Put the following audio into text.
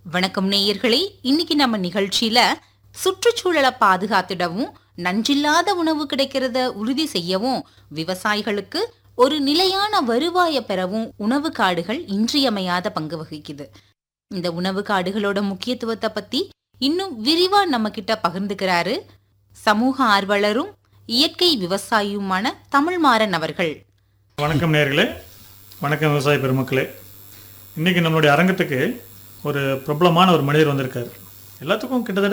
வணக்கம் நேயர்களே இன்னைக்கு நம்ம நிகழ்ச்சியில சுற்றுச்சூழலை பாதுகாத்திடவும் நஞ்சில்லாத உணவு கிடைக்கிறத உறுதி செய்யவும் விவசாயிகளுக்கு ஒரு நிலையான வருவாயை பெறவும் உணவு காடுகள் இன்றியமையாத பங்கு வகிக்குது இந்த உணவு காடுகளோட முக்கியத்துவத்தை பத்தி இன்னும் விரிவா நம்ம கிட்ட பகிர்ந்துக்கிறாரு சமூக ஆர்வலரும் இயற்கை விவசாயியுமான தமிழ்மாறன் அவர்கள் வணக்கம் நேர்களே வணக்கம் விவசாய பெருமக்களே இன்றைக்கி நம்மளுடைய அரங்கத்துக்கு ஒரு பிரபலமான ஒரு மனிதர் வந்திருக்கார் எல்லாத்துக்கும் கிட்டத்தட்ட